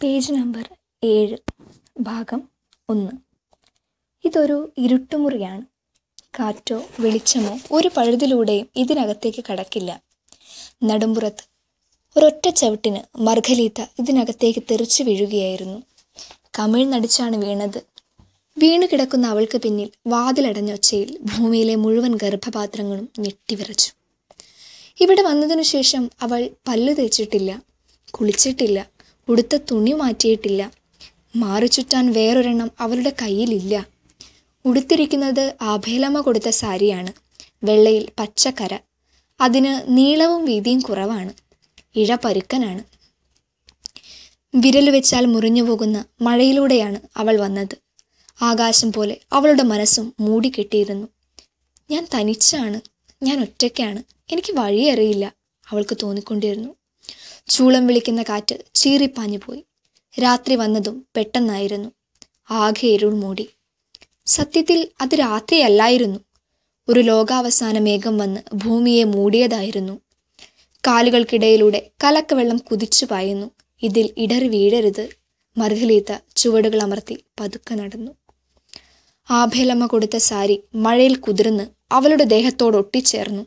page number ഏഴ് ഭാഗം ഒന്ന് ഇതൊരു ഇരുട്ടുമുറിയാണ് കാറ്റോ വെളിച്ചമോ ഒരു പഴുതിലൂടെയും ഇതിനകത്തേക്ക് കടക്കില്ല നടുമ്പുറത്ത് ഒരൊറ്റ ചവിട്ടിന് മർഗലീത്ത ഇതിനകത്തേക്ക് തെറിച്ചു വീഴുകയായിരുന്നു കമിഴ്ന്നടിച്ചാണ് വീണത് വീണു കിടക്കുന്ന അവൾക്ക് പിന്നിൽ വാതിലടഞ്ഞ ഒച്ചയിൽ ഭൂമിയിലെ മുഴുവൻ ഗർഭപാത്രങ്ങളും ഞെട്ടിവിറച്ചു ഇവിടെ വന്നതിനു ശേഷം അവൾ പല്ലു തേച്ചിട്ടില്ല കുളിച്ചിട്ടില്ല ഉടുത്ത തുണി മാറ്റിയിട്ടില്ല മാറി ചുറ്റാൻ വേറൊരെണ്ണം അവളുടെ കയ്യിലില്ല ഉടുത്തിരിക്കുന്നത് ആഭേലമ്മ കൊടുത്ത സാരിയാണ് വെള്ളയിൽ പച്ചക്കര അതിന് നീളവും വീതിയും കുറവാണ് ഇഴ പരുക്കനാണ് വിരൽ വെച്ചാൽ മുറിഞ്ഞു പോകുന്ന മഴയിലൂടെയാണ് അവൾ വന്നത് ആകാശം പോലെ അവളുടെ മനസ്സും മൂടിക്കെട്ടിയിരുന്നു ഞാൻ തനിച്ചാണ് ഞാൻ ഒറ്റയ്ക്കാണ് എനിക്ക് വഴിയറിയില്ല അവൾക്ക് തോന്നിക്കൊണ്ടിരുന്നു ചൂളം വിളിക്കുന്ന കാറ്റ് ചീറിപ്പാഞ്ഞു പോയി രാത്രി വന്നതും പെട്ടെന്നായിരുന്നു ആകെ ഇരുൾ മൂടി സത്യത്തിൽ അത് രാത്രിയല്ലായിരുന്നു ഒരു ലോകാവസാന മേഘം വന്ന് ഭൂമിയെ മൂടിയതായിരുന്നു കാലുകൾക്കിടയിലൂടെ കലക്കവെള്ളം കുതിച്ചു പായുന്നു ഇതിൽ ഇടറി വീഴരുത് മർഗലീത്ത ചുവടുകൾ അമർത്തി പതുക്കെ നടന്നു ആഭേലമ്മ കൊടുത്ത സാരി മഴയിൽ കുതിർന്ന് അവളുടെ ദേഹത്തോട് ഒട്ടിച്ചേർന്നു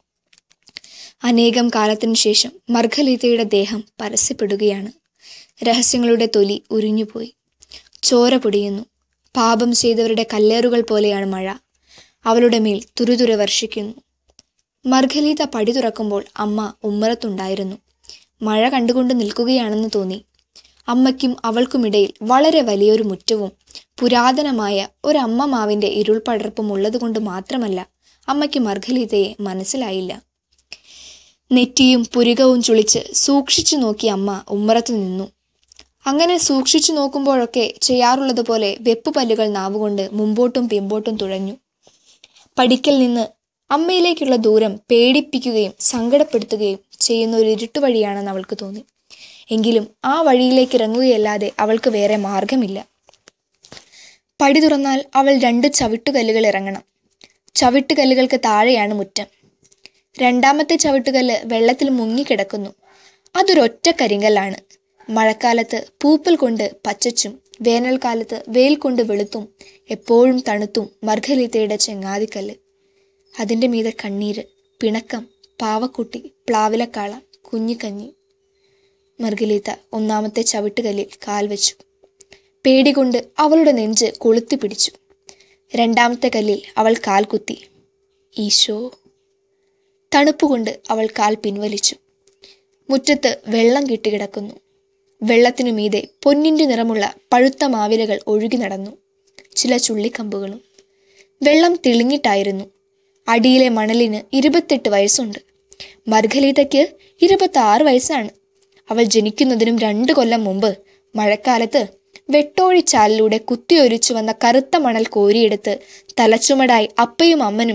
അനേകം കാലത്തിനു ശേഷം മർഗലീതയുടെ ദേഹം പരസ്യപ്പെടുകയാണ് രഹസ്യങ്ങളുടെ തൊലി ഉരിഞ്ഞുപോയി ചോര പൊടിയുന്നു പാപം ചെയ്തവരുടെ കല്ലേറുകൾ പോലെയാണ് മഴ അവളുടെ മേൽ തുരുതുര വർഷിക്കുന്നു മർഗലീത പടി തുറക്കുമ്പോൾ അമ്മ ഉമ്മറത്തുണ്ടായിരുന്നു മഴ കണ്ടുകൊണ്ട് നിൽക്കുകയാണെന്ന് തോന്നി അമ്മയ്ക്കും അവൾക്കുമിടയിൽ വളരെ വലിയൊരു മുറ്റവും പുരാതനമായ ഒരമ്മ മാവിൻ്റെ ഇരുൾ പടർപ്പും ഉള്ളതുകൊണ്ട് മാത്രമല്ല അമ്മയ്ക്ക് മർഗലീതയെ മനസ്സിലായില്ല നെറ്റിയും പുരികവും ചുളിച്ച് സൂക്ഷിച്ചു നോക്കി അമ്മ ഉമ്മറത്തു നിന്നു അങ്ങനെ സൂക്ഷിച്ചു നോക്കുമ്പോഴൊക്കെ ചെയ്യാറുള്ളത് പോലെ വെപ്പുപല്ലുകൾ നാവുകൊണ്ട് മുമ്പോട്ടും പിമ്പോട്ടും തുഴഞ്ഞു പടിക്കൽ നിന്ന് അമ്മയിലേക്കുള്ള ദൂരം പേടിപ്പിക്കുകയും സങ്കടപ്പെടുത്തുകയും ചെയ്യുന്ന ഒരു ഇരുട്ടുവഴിയാണെന്ന് അവൾക്ക് തോന്നി എങ്കിലും ആ വഴിയിലേക്ക് ഇറങ്ങുകയല്ലാതെ അവൾക്ക് വേറെ മാർഗമില്ല പടി തുറന്നാൽ അവൾ രണ്ട് ചവിട്ടുകല്ലുകൾ ഇറങ്ങണം ചവിട്ടുകല്ലുകൾക്ക് താഴെയാണ് മുറ്റം രണ്ടാമത്തെ ചവിട്ടുകല്ല് വെള്ളത്തിൽ മുങ്ങിക്കിടക്കുന്നു അതൊരൊറ്റ കരിങ്കല്ലാണ് മഴക്കാലത്ത് പൂപ്പൽ കൊണ്ട് പച്ചച്ചും വേനൽക്കാലത്ത് വെയിൽ കൊണ്ട് വെളുത്തും എപ്പോഴും തണുത്തും മർഗലീത്തയുടെ ചെങ്ങാതിക്കല്ല് അതിൻ്റെ മീതെ കണ്ണീര് പിണക്കം പാവക്കുട്ടി പ്ലാവിലക്കാള കുഞ്ഞിക്കഞ്ഞി മർഗലീത്ത ഒന്നാമത്തെ ചവിട്ടുകല്ലിൽ കാൽ വെച്ചു പേടികൊണ്ട് അവളുടെ നെഞ്ച് കൊളുത്തി പിടിച്ചു രണ്ടാമത്തെ കല്ലിൽ അവൾ കാൽ കുത്തി ഈശോ തണുപ്പുകൊണ്ട് അവൾ കാൽ പിൻവലിച്ചു മുറ്റത്ത് വെള്ളം കെട്ടിക്കിടക്കുന്നു വെള്ളത്തിനു മീതെ പൊന്നിൻ്റെ നിറമുള്ള പഴുത്ത മാവിലകൾ ഒഴുകി നടന്നു ചില ചുള്ളിക്കമ്പുകളും വെള്ളം തെളിഞ്ഞിട്ടായിരുന്നു അടിയിലെ മണലിന് ഇരുപത്തെട്ട് വയസ്സുണ്ട് മർഗലീതയ്ക്ക് ഇരുപത്താറ് വയസ്സാണ് അവൾ ജനിക്കുന്നതിനും രണ്ട് കൊല്ലം മുമ്പ് മഴക്കാലത്ത് വെട്ടോഴിച്ചാലിലൂടെ കുത്തിയൊരിച്ചു വന്ന കറുത്ത മണൽ കോരിയെടുത്ത് തലച്ചുമടായി അപ്പയും അമ്മനും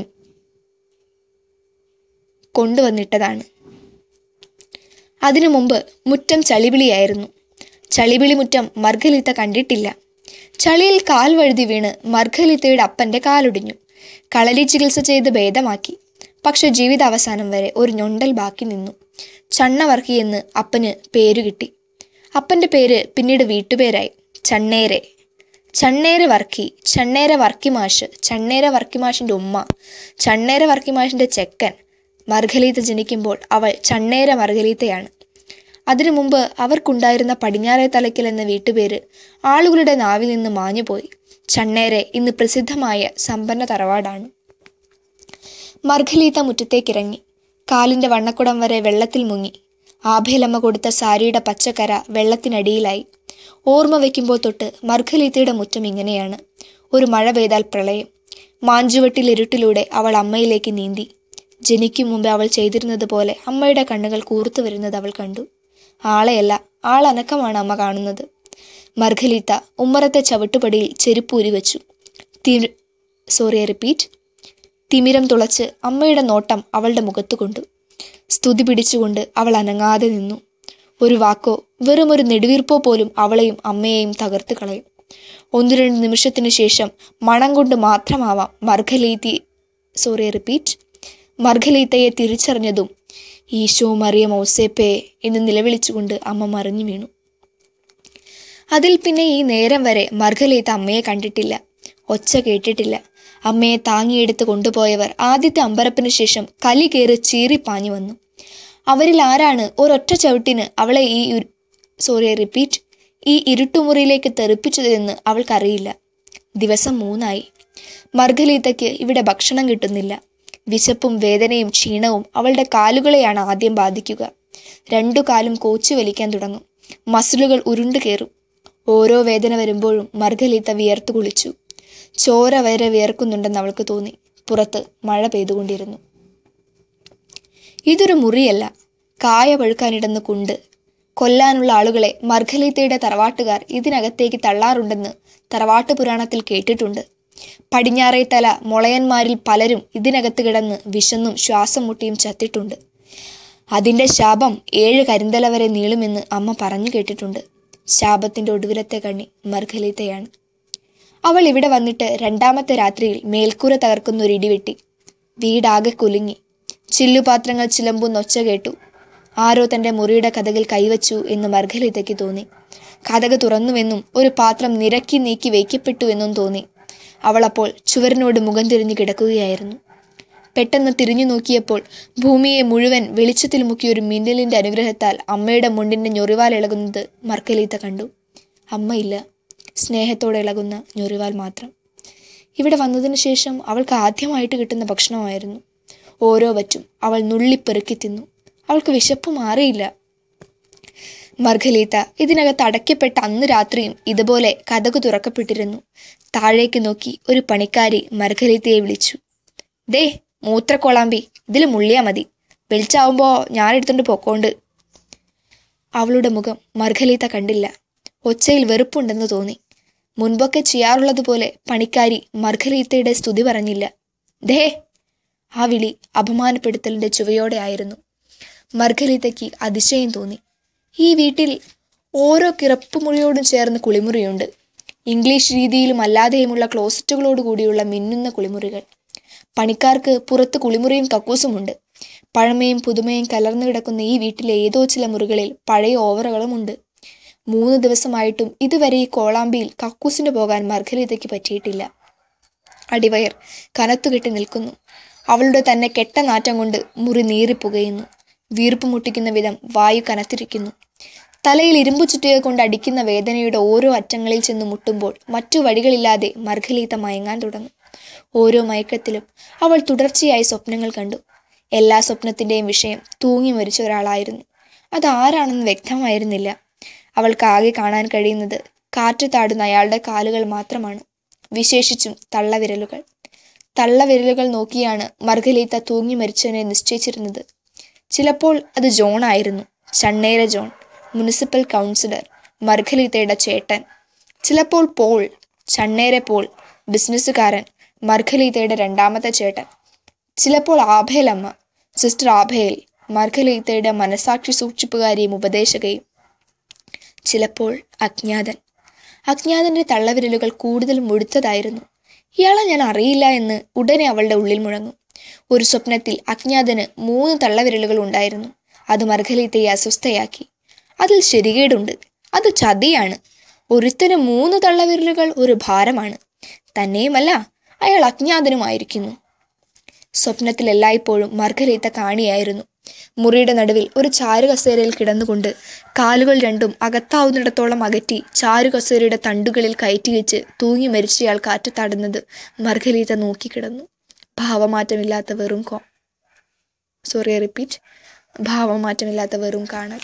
കൊണ്ടുവന്നിട്ടതാണ് അതിനു മുമ്പ് മുറ്റം ചളിവിളിയായിരുന്നു ചളിവിളി മുറ്റം മർഗലീത്ത കണ്ടിട്ടില്ല ചളിയിൽ കാൽ വഴുതി വീണ് മർഗലീത്തയുടെ അപ്പന്റെ കാലൊടിഞ്ഞു കളരി ചികിത്സ ചെയ്ത് ഭേദമാക്കി പക്ഷെ ജീവിത അവസാനം വരെ ഒരു ഞൊണ്ടൽ ബാക്കി നിന്നു ചണ്ണവർക്കി എന്ന് അപ്പന് പേരു കിട്ടി അപ്പന്റെ പേര് പിന്നീട് വീട്ടുപേരായി ചണ്ണേരെ ചണ്ണേര വർക്കി ചണ്ണേര വർക്കിമാഷ് ചണ്ണേര വർക്കിമാഷിന്റെ ഉമ്മ ചണ്ണേര വർക്കിമാഷിന്റെ ചെക്കൻ മർഗലീത്ത ജനിക്കുമ്പോൾ അവൾ ചണ്ണേര മർഗലീത്തയാണ് അതിനു മുമ്പ് അവർക്കുണ്ടായിരുന്ന പടിഞ്ഞാറേ തലയ്ക്കൽ എന്ന വീട്ടുപേര് ആളുകളുടെ നാവിൽ നിന്ന് മാഞ്ഞുപോയി ചണ്ണേരെ ഇന്ന് പ്രസിദ്ധമായ സമ്പന്ന തറവാടാണ് മർഗലീത്ത മുറ്റത്തേക്കിറങ്ങി കാലിന്റെ വണ്ണക്കുടം വരെ വെള്ളത്തിൽ മുങ്ങി ആഭേലമ്മ കൊടുത്ത സാരിയുടെ പച്ചക്കര വെള്ളത്തിനടിയിലായി ഓർമ്മ വയ്ക്കുമ്പോൾ തൊട്ട് മർഗലീത്തയുടെ മുറ്റം ഇങ്ങനെയാണ് ഒരു മഴ പെയ്താൽ പ്രളയം മാഞ്ചുവട്ടിൽ ഇരുട്ടിലൂടെ അവൾ അമ്മയിലേക്ക് നീന്തി ജനിക്കും മുമ്പേ അവൾ ചെയ്തിരുന്നത് പോലെ അമ്മയുടെ കണ്ണുകൾ കൂർത്തു വരുന്നത് അവൾ കണ്ടു ആളെയല്ല ആളനക്കമാണ് അമ്മ കാണുന്നത് മർഗലീത്ത ഉമ്മറത്തെ ചവിട്ടുപടിയിൽ ചെരുപ്പൂരി വെച്ചു തി സോറി റിപ്പീറ്റ് തിമിരം തുളച്ച് അമ്മയുടെ നോട്ടം അവളുടെ മുഖത്ത് കൊണ്ടു സ്തുതി പിടിച്ചുകൊണ്ട് അവൾ അനങ്ങാതെ നിന്നു ഒരു വാക്കോ വെറും ഒരു നെടുവീർപ്പോ പോലും അവളെയും അമ്മയെയും തകർത്ത് കളയും ഒന്നു രണ്ട് നിമിഷത്തിനു ശേഷം മണം കൊണ്ട് മാത്രമാവാം മർഗലീത്തി സോറി റിപ്പീറ്റ് മർഗലീത്തയെ തിരിച്ചറിഞ്ഞതും ഈശോ മറിയ മൗസേപ്പേ എന്ന് നിലവിളിച്ചുകൊണ്ട് അമ്മ മറിഞ്ഞു വീണു അതിൽ പിന്നെ ഈ നേരം വരെ മർഗലീത്ത അമ്മയെ കണ്ടിട്ടില്ല ഒച്ച കേട്ടിട്ടില്ല അമ്മയെ താങ്ങിയെടുത്ത് കൊണ്ടുപോയവർ ആദ്യത്തെ അമ്പരപ്പിന് ശേഷം കലി കയറി ചീറിപ്പാഞ്ഞു വന്നു അവരിൽ ആരാണ് ഒരൊറ്റ ചവിട്ടിന് അവളെ ഈ സോറി റിപ്പീറ്റ് ഈ ഇരുട്ടുമുറിയിലേക്ക് തെറിപ്പിച്ചതെന്ന് അവൾക്കറിയില്ല ദിവസം മൂന്നായി മർഗലീത്തയ്ക്ക് ഇവിടെ ഭക്ഷണം കിട്ടുന്നില്ല വിശപ്പും വേദനയും ക്ഷീണവും അവളുടെ കാലുകളെയാണ് ആദ്യം ബാധിക്കുക രണ്ടു കാലും കോച്ചു വലിക്കാൻ തുടങ്ങും മസിലുകൾ ഉരുണ്ടു കയറും ഓരോ വേദന വരുമ്പോഴും മർഗലീത്ത വിയർത്തു കുളിച്ചു ചോര വരെ വിയർക്കുന്നുണ്ടെന്ന് അവൾക്ക് തോന്നി പുറത്ത് മഴ പെയ്തുകൊണ്ടിരുന്നു ഇതൊരു മുറിയല്ല കായ പഴുക്കാനിടുന്ന കുണ്ട് കൊല്ലാനുള്ള ആളുകളെ മർഗലീത്തയുടെ തറവാട്ടുകാർ ഇതിനകത്തേക്ക് തള്ളാറുണ്ടെന്ന് തറവാട്ട് പുരാണത്തിൽ കേട്ടിട്ടുണ്ട് പടിഞ്ഞാറേ തല മുളയന്മാരിൽ പലരും ഇതിനകത്ത് കിടന്ന് വിശന്നും ശ്വാസം മുട്ടിയും ചത്തിട്ടുണ്ട് അതിൻ്റെ ശാപം ഏഴ് കരിന്തല വരെ നീളുമെന്ന് അമ്മ പറഞ്ഞു കേട്ടിട്ടുണ്ട് ശാപത്തിൻ്റെ ഒടുവിലത്തെ കണ്ണി മർഗലീത്തയാണ് അവൾ ഇവിടെ വന്നിട്ട് രണ്ടാമത്തെ രാത്രിയിൽ മേൽക്കൂര തകർക്കുന്ന ഒരു ഇടിവെട്ടി വീടാകെ കുലുങ്ങി ചില്ലുപാത്രങ്ങൾ ചിലമ്പുന്ന ഒച്ച കേട്ടു ആരോ തൻ്റെ മുറിയുടെ കഥകിൽ കൈവച്ചു എന്ന് മർഗലീതയ്ക്ക് തോന്നി കഥക് തുറന്നുവെന്നും ഒരു പാത്രം നിരക്കി നീക്കി വയ്ക്കപ്പെട്ടു എന്നും തോന്നി അവൾ അപ്പോൾ ചുവരിനോട് മുഖം തിരിഞ്ഞു കിടക്കുകയായിരുന്നു പെട്ടെന്ന് തിരിഞ്ഞു നോക്കിയപ്പോൾ ഭൂമിയെ മുഴുവൻ വെളിച്ചത്തിൽ മുക്കിയ ഒരു മിന്നലിന്റെ അനുഗ്രഹത്താൽ അമ്മയുടെ മുണ്ടിന്റെ ഞൊറിവാൽ ഇളകുന്നത് മർക്കലീത്ത കണ്ടു അമ്മയില്ല സ്നേഹത്തോടെ ഇളകുന്ന ഞൊറിവാൽ മാത്രം ഇവിടെ വന്നതിന് ശേഷം അവൾക്ക് ആദ്യമായിട്ട് കിട്ടുന്ന ഭക്ഷണമായിരുന്നു ഓരോ വറ്റും അവൾ നുള്ളിപ്പെറുക്കി തിന്നു അവൾക്ക് വിശപ്പ് മാറിയില്ല മർഗലീത്ത ഇതിനകത്ത് അടയ്ക്കപ്പെട്ട അന്ന് രാത്രിയും ഇതുപോലെ കഥകു തുറക്കപ്പെട്ടിരുന്നു താഴേക്ക് നോക്കി ഒരു പണിക്കാരി മർഗലീത്തയെ വിളിച്ചു ദേ മൂത്രക്കോളാമ്പി ഇതിൽ മുള്ളിയാ മതി വെളിച്ചാവുമ്പോൾ ഞാൻ എടുത്തുകൊണ്ട് പൊക്കോണ്ട് അവളുടെ മുഖം മർഗലീത്ത കണ്ടില്ല ഒച്ചയിൽ വെറുപ്പുണ്ടെന്ന് തോന്നി മുൻപൊക്കെ ചെയ്യാറുള്ളതുപോലെ പണിക്കാരി മർഗലീത്തയുടെ സ്തുതി പറഞ്ഞില്ല ദേ ആ വിളി അപമാനപ്പെടുത്തലിന്റെ ചുവയോടെ ആയിരുന്നു മർഗലീത്തയ്ക്ക് അതിശയം തോന്നി ഈ വീട്ടിൽ ഓരോ കിറപ്പുമുറിയോടും ചേർന്ന് കുളിമുറിയുണ്ട് ഇംഗ്ലീഷ് രീതിയിലും അല്ലാതെയുമുള്ള ക്ലോസറ്റുകളോട് കൂടിയുള്ള മിന്നുന്ന കുളിമുറികൾ പണിക്കാർക്ക് പുറത്ത് കുളിമുറിയും കക്കൂസുമുണ്ട് പഴമയും പുതുമയും കലർന്നു കിടക്കുന്ന ഈ വീട്ടിലെ ഏതോ ചില മുറികളിൽ പഴയ ഓവറുകളുമുണ്ട് മൂന്ന് ദിവസമായിട്ടും ഇതുവരെ ഈ കോളാമ്പിയിൽ കക്കൂസിന് പോകാൻ മർഗരീതയ്ക്ക് പറ്റിയിട്ടില്ല അടിവയർ കനത്തുകെട്ടി നിൽക്കുന്നു അവളുടെ തന്നെ കെട്ട നാറ്റം കൊണ്ട് മുറി നീറിപ്പുകയുന്നു വീർപ്പ് മുട്ടിക്കുന്ന വിധം വായു കനത്തിരിക്കുന്നു തലയിൽ ഇരുമ്പു ചുറ്റിക കൊണ്ട് അടിക്കുന്ന വേദനയുടെ ഓരോ അറ്റങ്ങളിൽ ചെന്ന് മുട്ടുമ്പോൾ മറ്റു വഴികളില്ലാതെ മർഗലീത്ത മയങ്ങാൻ തുടങ്ങും ഓരോ മയക്കത്തിലും അവൾ തുടർച്ചയായി സ്വപ്നങ്ങൾ കണ്ടു എല്ലാ സ്വപ്നത്തിൻ്റെയും വിഷയം തൂങ്ങി മരിച്ച ഒരാളായിരുന്നു അതാരാണെന്ന് വ്യക്തമായിരുന്നില്ല അവൾക്ക് ആകെ കാണാൻ കഴിയുന്നത് കാറ്റ് താടുന്ന അയാളുടെ കാലുകൾ മാത്രമാണ് വിശേഷിച്ചും തള്ളവിരലുകൾ തള്ളവിരലുകൾ നോക്കിയാണ് മർഗലീത്ത തൂങ്ങി മരിച്ചതിനെ നിശ്ചയിച്ചിരുന്നത് ചിലപ്പോൾ അത് ജോൺ ആയിരുന്നു ചണ്ണേര ജോൺ മുനിസിപ്പൽ കൗൺസിലർ മർഗലീത്തയുടെ ചേട്ടൻ ചിലപ്പോൾ പോൾ ചണ്ണേരെ പോൾ ബിസിനസ്സുകാരൻ മർഗലീത്തയുടെ രണ്ടാമത്തെ ചേട്ടൻ ചിലപ്പോൾ ആഭേലമ്മ സിസ്റ്റർ ആഭേൽ മർഗലീത്തയുടെ മനസാക്ഷി സൂക്ഷിപ്പുകാരിയും ഉപദേശകയും ചിലപ്പോൾ അജ്ഞാതൻ അജ്ഞാതന്റെ തള്ളവിരലുകൾ കൂടുതൽ മുഴുത്തതായിരുന്നു ഇയാളെ ഞാൻ അറിയില്ല എന്ന് ഉടനെ അവളുടെ ഉള്ളിൽ മുഴങ്ങും ഒരു സ്വപ്നത്തിൽ അജ്ഞാതന് മൂന്ന് തള്ളവിരലുകൾ ഉണ്ടായിരുന്നു അത് മർഗലീത്തയെ അസ്വസ്ഥയാക്കി അതിൽ ശരികേടുണ്ട് അത് ചതിയാണ് ഒരുത്തന് മൂന്ന് തള്ളവിരലുകൾ ഒരു ഭാരമാണ് തന്നെയുമല്ല അയാൾ അജ്ഞാതനുമായിരിക്കുന്നു സ്വപ്നത്തിൽ എല്ലായ്പ്പോഴും മർഗലീത്ത കാണിയായിരുന്നു മുറിയുടെ നടുവിൽ ഒരു ചാരുകസേരയിൽ കിടന്നുകൊണ്ട് കാലുകൾ രണ്ടും അകത്താവുന്നിടത്തോളം അകറ്റി ചാരുകസേരയുടെ തണ്ടുകളിൽ കയറ്റി വെച്ച് തൂങ്ങി മരിച്ചയാൾ കാറ്റത്താടുന്നത് മർഗലീത്ത നോക്കിക്കിടന്നു ഭാവമാറ്റമില്ലാത്ത വെറും കോ സോറി റിപ്പീറ്റ് ഭാവമാറ്റമില്ലാത്ത വെറും കാണൽ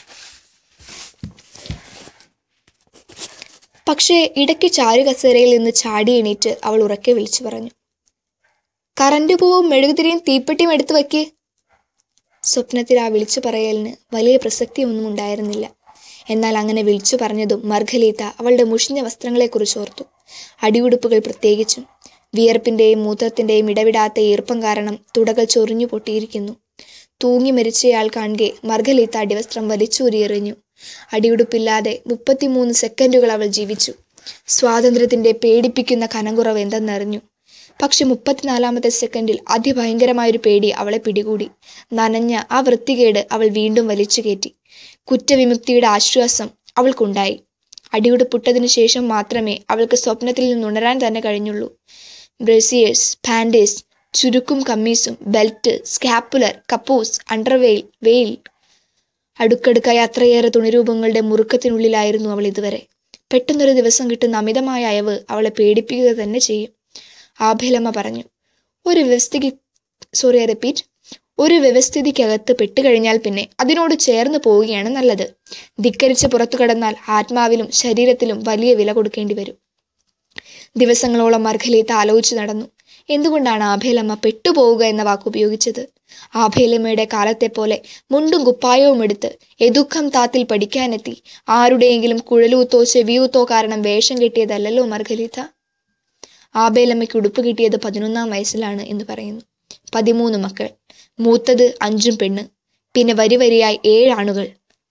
പക്ഷേ ഇടയ്ക്ക് ചാരുകസേരയിൽ നിന്ന് ചാടി എണീറ്റ് അവൾ ഉറക്കെ വിളിച്ചു പറഞ്ഞു കറണ്ട് പൂവും മെഴുകുതിരിയും തീപ്പെട്ടിയും എടുത്തു വയ്ക്കേ സ്വപ്നത്തിൽ ആ വിളിച്ചു പറയലിന് വലിയ പ്രസക്തിയൊന്നും ഉണ്ടായിരുന്നില്ല എന്നാൽ അങ്ങനെ വിളിച്ചു പറഞ്ഞതും മർഗലീത്ത അവളുടെ മുഷിഞ്ഞ വസ്ത്രങ്ങളെക്കുറിച്ച് ഓർത്തു അടിയുടുപ്പുകൾ പ്രത്യേകിച്ചും വിയർപ്പിന്റെയും മൂത്രത്തിന്റെയും ഇടവിടാത്ത ഈർപ്പം കാരണം തുടകൾ ചൊറിഞ്ഞു പൊട്ടിയിരിക്കുന്നു തൂങ്ങി മരിച്ചയാൾ കാണുകെ മർഗലീത്ത അടിവസ്ത്രം വലിച്ചൂരിയെറിഞ്ഞു അടിയുടുപ്പില്ലാതെ മുപ്പത്തിമൂന്ന് സെക്കൻഡുകൾ അവൾ ജീവിച്ചു സ്വാതന്ത്ര്യത്തിന്റെ പേടിപ്പിക്കുന്ന കനംകുറവ് എന്തെന്നറിഞ്ഞു പക്ഷെ മുപ്പത്തിനാലാമത്തെ സെക്കൻഡിൽ അതിഭയങ്കരമായൊരു പേടി അവളെ പിടികൂടി നനഞ്ഞ ആ വൃത്തികേട് അവൾ വീണ്ടും വലിച്ചു കയറ്റി കുറ്റവിമുക്തിയുടെ ആശ്വാസം അവൾക്കുണ്ടായി അടിയുടെ പുട്ടതിനു ശേഷം മാത്രമേ അവൾക്ക് സ്വപ്നത്തിൽ നിന്നുണരാൻ തന്നെ കഴിഞ്ഞുള്ളൂ ബ്രസിയേഴ്സ് പാൻഡേഴ്സ് ചുരുക്കും കമ്മീസും ബെൽറ്റ് സ്കാപ്പുലർ കപ്പൂസ് അണ്ടർവെയിൽ വെയിൽ അടുക്കടുക്കായി അത്രയേറെ തുണിരൂപങ്ങളുടെ മുറുക്കത്തിനുള്ളിലായിരുന്നു അവൾ ഇതുവരെ പെട്ടെന്നൊരു ദിവസം കിട്ടുന്ന അമിതമായ അയവ് അവളെ പേടിപ്പിക്കുക തന്നെ ചെയ്യും ആഭേലമ്മ പറഞ്ഞു ഒരു വ്യവസ്ഥയ്ക്ക് സോറി ഐ റിപ്പീറ്റ് ഒരു വ്യവസ്ഥിതിക്കകത്ത് പെട്ടുകഴിഞ്ഞാൽ പിന്നെ അതിനോട് ചേർന്ന് പോവുകയാണ് നല്ലത് ധിക്കരിച്ച് പുറത്തു കടന്നാൽ ആത്മാവിലും ശരീരത്തിലും വലിയ വില കൊടുക്കേണ്ടി വരും ദിവസങ്ങളോളം മർഖലീത്ത് ആലോചിച്ചു നടന്നു എന്തുകൊണ്ടാണ് ആഭേലമ്മ പെട്ടുപോവുക എന്ന വാക്ക് ഉപയോഗിച്ചത് ആഭേലമ്മയുടെ കാലത്തെ പോലെ മുണ്ടും കുപ്പായവും എടുത്ത് എതുക്കം താത്തിൽ പഠിക്കാനെത്തി ആരുടെയെങ്കിലും കുഴലൂത്തോ ചെവിയൂത്തോ കാരണം വേഷം കെട്ടിയതല്ലല്ലോ മർഖലീത്ത ആബേലമ്മയ്ക്ക് ഉടുപ്പ് കിട്ടിയത് പതിനൊന്നാം വയസ്സിലാണ് എന്ന് പറയുന്നു പതിമൂന്ന് മക്കൾ മൂത്തത് അഞ്ചും പെണ്ണ് പിന്നെ വരി വരിയായി ഏഴ് ആണുകൾ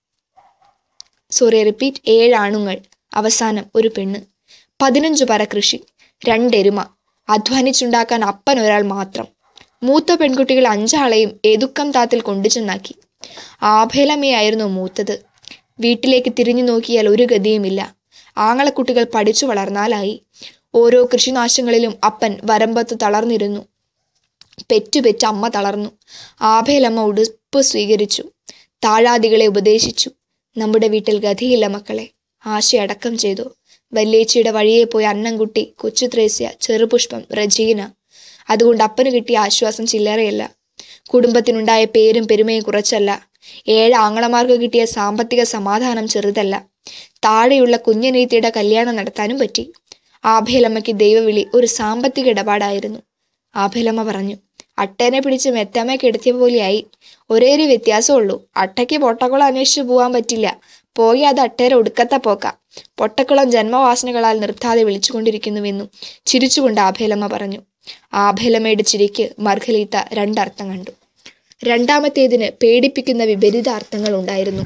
സോറി റിപ്പീറ്റ് ഏഴ് ആണുങ്ങൾ അവസാനം ഒരു പെണ്ണ് പതിനഞ്ചു പറ കൃഷി രണ്ടെരുമ അധ്വാനിച്ചുണ്ടാക്കാൻ അപ്പൻ ഒരാൾ മാത്രം മൂത്ത പെൺകുട്ടികൾ അഞ്ചാളെയും ഏതുക്കം താത്തിൽ കൊണ്ടുചെന്നാക്കി ആഭേലമ്മയായിരുന്നു മൂത്തത് വീട്ടിലേക്ക് തിരിഞ്ഞു നോക്കിയാൽ ഒരു ഗതിയുമില്ല ആങ്ങളക്കുട്ടികൾ പഠിച്ചു വളർന്നാലായി ഓരോ കൃഷിനാശങ്ങളിലും അപ്പൻ വരമ്പത്ത് തളർന്നിരുന്നു പെറ്റുപെറ്റ് അമ്മ തളർന്നു ആഭേലമ്മ ഉടുപ്പ് സ്വീകരിച്ചു താഴാദികളെ ഉപദേശിച്ചു നമ്മുടെ വീട്ടിൽ ഗതിയില്ല മക്കളെ ആശയടക്കം ചെയ്തു വല്യേച്ചിയുടെ വഴിയെ പോയി അന്നംകുട്ടി കൊച്ചു ത്രേസ്യ ചെറുപുഷ്പം റജീന അതുകൊണ്ട് അപ്പന് കിട്ടിയ ആശ്വാസം ചില്ലറയല്ല കുടുംബത്തിനുണ്ടായ പേരും പെരുമയും കുറച്ചല്ല ഏഴ് ആങ്ങളമാർക്ക് കിട്ടിയ സാമ്പത്തിക സമാധാനം ചെറുതല്ല താഴെയുള്ള കുഞ്ഞനീത്തിയുടെ കല്യാണം നടത്താനും പറ്റി ആഭേലമ്മയ്ക്ക് ദൈവവിളി ഒരു സാമ്പത്തിക ഇടപാടായിരുന്നു ആഭേലമ്മ പറഞ്ഞു അട്ടേനെ പിടിച്ച് മെത്തമ്മ കെടുത്തിയ പോലെയായി ഒരേ ഒരു വ്യത്യാസമുള്ളൂ അട്ടയ്ക്ക് പൊട്ടക്കുളം അന്വേഷിച്ചു പോകാൻ പറ്റില്ല പോയി അത് അട്ടേരെ ഒടുക്കത്തെ പോക്ക പൊട്ടക്കുളം ജന്മവാസനകളാൽ നിർത്താതെ വിളിച്ചുകൊണ്ടിരിക്കുന്നുവെന്നും ചിരിച്ചുകൊണ്ട് ആഭേലമ്മ പറഞ്ഞു ആഭേലമ്മയുടെ ചിരിക്ക് മർഖലീത്ത രണ്ടർത്ഥം കണ്ടു രണ്ടാമത്തേതിന് പേടിപ്പിക്കുന്ന വിപരീത അർത്ഥങ്ങൾ ഉണ്ടായിരുന്നു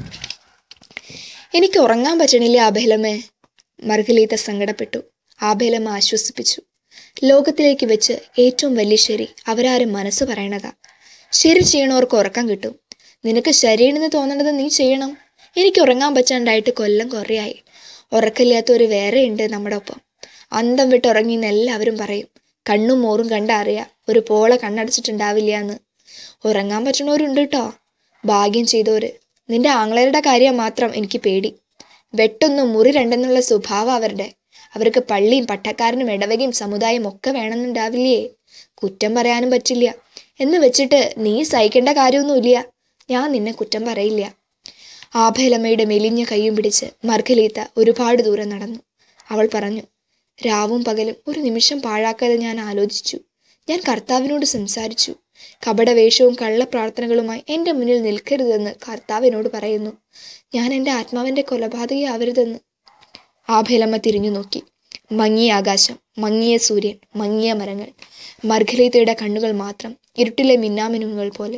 എനിക്ക് ഉറങ്ങാൻ പറ്റണില്ല ആഭേലമ്മേ മർഗലീത്ത സങ്കടപ്പെട്ടു ആഭേലമ്മ ആശ്വസിപ്പിച്ചു ലോകത്തിലേക്ക് വെച്ച് ഏറ്റവും വലിയ ശരി അവരാരും മനസ്സ് പറയണതാ ശരി ചെയ്യണവർക്ക് ഉറക്കം കിട്ടും നിനക്ക് ശരിയെന്ന് തോന്നണത് നീ ചെയ്യണം എനിക്ക് ഉറങ്ങാൻ പറ്റാണ്ടായിട്ട് കൊല്ലം കുറേയായി ഉറക്കമില്ലാത്തവർ വേറെ ഉണ്ട് നമ്മുടെ ഒപ്പം അന്തം വിട്ട് ഉറങ്ങിയെന്ന് എല്ലാവരും പറയും കണ്ണും മോറും കണ്ടറിയാം ഒരു പോള കണ്ണടച്ചിട്ടുണ്ടാവില്ല എന്ന് ഉറങ്ങാൻ പറ്റണവരുണ്ട് കേട്ടോ ഭാഗ്യം ചെയ്തോര് നിന്റെ ആങ്ങളരുടെ കാര്യം മാത്രം എനിക്ക് പേടി വെട്ടൊന്നും മുറി രണ്ടെന്നുള്ള സ്വഭാവം അവരുടെ അവർക്ക് പള്ളിയും പട്ടക്കാരനും ഇടവകയും സമുദായം ഒക്കെ വേണമെന്നുണ്ടാവില്ലേ കുറ്റം പറയാനും പറ്റില്ല എന്ന് വെച്ചിട്ട് നീ സഹിക്കേണ്ട കാര്യമൊന്നുമില്ല ഞാൻ നിന്നെ കുറ്റം പറയില്ല ആഭേലമ്മയുടെ മെലിഞ്ഞ കൈയും പിടിച്ച് മർഗലീത്ത ഒരുപാട് ദൂരം നടന്നു അവൾ പറഞ്ഞു രാവും പകലും ഒരു നിമിഷം പാഴാക്കാതെ ഞാൻ ആലോചിച്ചു ഞാൻ കർത്താവിനോട് സംസാരിച്ചു കപടവേഷവും കള്ളപ്രാർത്ഥനകളുമായി എൻ്റെ മുന്നിൽ നിൽക്കരുതെന്ന് കർത്താവിനോട് പറയുന്നു ഞാൻ എൻ്റെ ആത്മാവിൻ്റെ കൊലപാതകയാവരുതെന്ന് ആഭേലമ്മ തിരിഞ്ഞു നോക്കി മങ്ങിയ ആകാശം മങ്ങിയ സൂര്യൻ മങ്ങിയ മരങ്ങൾ മർഗലീത്തയുടെ കണ്ണുകൾ മാത്രം ഇരുട്ടിലെ മിന്നാമിനുങ്ങൾ പോലെ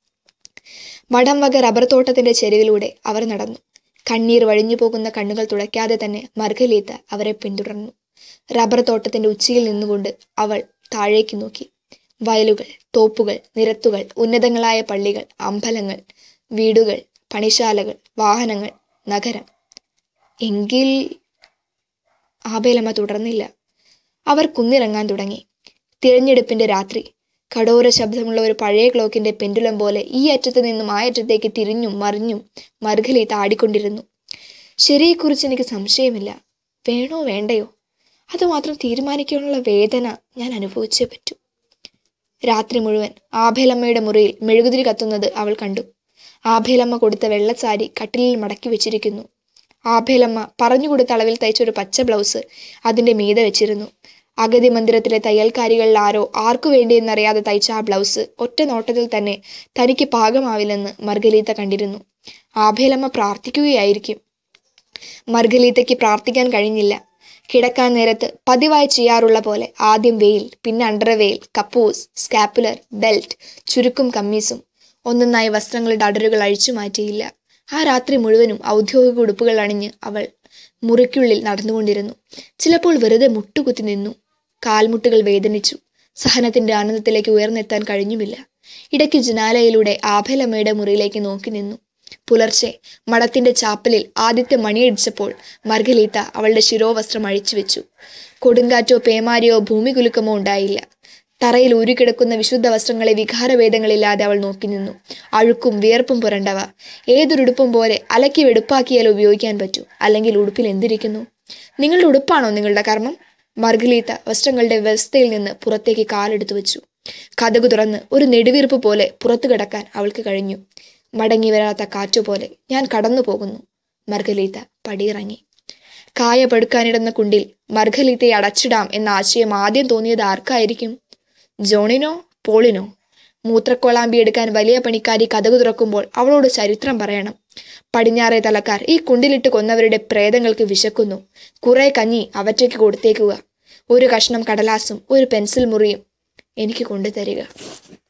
മടം വക റബ്ബർ തോട്ടത്തിന്റെ ചെരുവിലൂടെ അവർ നടന്നു കണ്ണീർ വഴിഞ്ഞു പോകുന്ന കണ്ണുകൾ തുടയ്ക്കാതെ തന്നെ മർഗലീത്ത അവരെ പിന്തുടർന്നു റബ്ബർ തോട്ടത്തിന്റെ ഉച്ചിയിൽ നിന്നുകൊണ്ട് അവൾ താഴേക്ക് നോക്കി വയലുകൾ തോപ്പുകൾ നിരത്തുകൾ ഉന്നതങ്ങളായ പള്ളികൾ അമ്പലങ്ങൾ വീടുകൾ പണിശാലകൾ വാഹനങ്ങൾ നഗരം എങ്കിൽ ആബേലമ്മ തുടർന്നില്ല അവർ കുന്നിറങ്ങാൻ തുടങ്ങി തിരഞ്ഞെടുപ്പിന്റെ രാത്രി കടോര ശബ്ദമുള്ള ഒരു പഴയ ക്ലോക്കിന്റെ പെൻഡുലം പോലെ ഈ അറ്റത്ത് നിന്നും ആ അറ്റത്തേക്ക് തിരിഞ്ഞും മറിഞ്ഞും മറുകലി താടിക്കൊണ്ടിരുന്നു ശരിയെക്കുറിച്ച് എനിക്ക് സംശയമില്ല വേണോ വേണ്ടയോ അതുമാത്രം തീരുമാനിക്കാനുള്ള വേദന ഞാൻ അനുഭവിച്ചേ പറ്റൂ രാത്രി മുഴുവൻ ആഭേലമ്മയുടെ മുറിയിൽ മെഴുകുതിരി കത്തുന്നത് അവൾ കണ്ടു ആഭേലമ്മ കൊടുത്ത വെള്ളച്ചാരി കട്ടിലിൽ മടക്കി വെച്ചിരിക്കുന്നു ആഭേലമ്മ പറഞ്ഞു കൊടുത്ത അളവിൽ തയ്ച്ചൊരു പച്ച ബ്ലൗസ് അതിന്റെ മീതെ വെച്ചിരുന്നു അഗതി മന്ദിരത്തിലെ തയ്യൽക്കാരികളിൽ ആരോ ആർക്കു വേണ്ടിയെന്നറിയാതെ തയ്ച്ച ആ ബ്ലൗസ് ഒറ്റ നോട്ടത്തിൽ തന്നെ തനിക്ക് പാകമാവില്ലെന്ന് മർഗലീത്ത കണ്ടിരുന്നു ആഭേലമ്മ പ്രാർത്ഥിക്കുകയായിരിക്കും മർഗലീത്തയ്ക്ക് പ്രാർത്ഥിക്കാൻ കഴിഞ്ഞില്ല കിടക്കാൻ നേരത്ത് പതിവായി ചെയ്യാറുള്ള പോലെ ആദ്യം വെയിൽ പിന്നെ അണ്ടർവെയിൽ കപ്പൂസ് സ്കാപ്പുലർ ബെൽറ്റ് ചുരുക്കും കമ്മീസും ഒന്നൊന്നായി വസ്ത്രങ്ങളുടെ അടരുകൾ അഴിച്ചു മാറ്റിയില്ല ആ രാത്രി മുഴുവനും ഔദ്യോഗിക ഉടുപ്പുകൾ അണിഞ്ഞ് അവൾ മുറിക്കുള്ളിൽ നടന്നുകൊണ്ടിരുന്നു ചിലപ്പോൾ വെറുതെ മുട്ടുകുത്തി നിന്നു കാൽമുട്ടുകൾ വേദനിച്ചു സഹനത്തിന്റെ ആനന്ദത്തിലേക്ക് ഉയർന്നെത്താൻ കഴിഞ്ഞുമില്ല ഇടയ്ക്ക് ജനാലയിലൂടെ ആഭലമ്മയുടെ മുറിയിലേക്ക് നോക്കി നിന്നു പുലർച്ചെ മഠത്തിന്റെ ചാപ്പലിൽ ആദ്യത്തെ മണിയടിച്ചപ്പോൾ മർഗലീത്ത അവളുടെ ശിരോവസ്ത്രം അഴിച്ചു വെച്ചു കൊടുങ്കാറ്റോ പേമാരിയോ ഭൂമികുലുക്കമോ ഉണ്ടായില്ല തറയിൽ ഊരിക്കിടക്കുന്ന വിശുദ്ധ വസ്ത്രങ്ങളെ വികാരഭേദങ്ങളില്ലാതെ അവൾ നോക്കി നിന്നു അഴുക്കും വിയർപ്പും പുരണ്ടവ ഏതൊരുടുപ്പും പോലെ അലക്കി വെടുപ്പാക്കിയാൽ ഉപയോഗിക്കാൻ പറ്റൂ അല്ലെങ്കിൽ ഉടുപ്പിൽ എന്തിരിക്കുന്നു നിങ്ങളുടെ ഉടുപ്പാണോ നിങ്ങളുടെ കർമ്മം മർഗലീത്ത വസ്ത്രങ്ങളുടെ വ്യവസ്ഥയിൽ നിന്ന് പുറത്തേക്ക് കാലെടുത്തു വെച്ചു കഥകു തുറന്ന് ഒരു നെടുവീർപ്പ് പോലെ പുറത്തു കിടക്കാൻ അവൾക്ക് കഴിഞ്ഞു മടങ്ങി വരാത്ത കാറ്റുപോലെ ഞാൻ കടന്നു പോകുന്നു മർഗലീത്ത പടിയിറങ്ങി കായ പടുക്കാനിടുന്ന കുണ്ടിൽ മർഗലീത്തയെ അടച്ചിടാം എന്ന ആശയം ആദ്യം തോന്നിയത് ആർക്കായിരിക്കും ജോണിനോ പോളിനോ മൂത്രക്കോളാമ്പി എടുക്കാൻ വലിയ പണിക്കാരി കഥകു തുറക്കുമ്പോൾ അവളോട് ചരിത്രം പറയണം പടിഞ്ഞാറേ തലക്കാർ ഈ കുണ്ടിലിട്ട് കൊന്നവരുടെ പ്രേതങ്ങൾക്ക് വിശക്കുന്നു കുറെ കഞ്ഞി അവറ്റയ്ക്ക് കൊടുത്തേക്കുക ഒരു കഷ്ണം കടലാസും ഒരു പെൻസിൽ മുറിയും എനിക്ക് കൊണ്ടുതരിക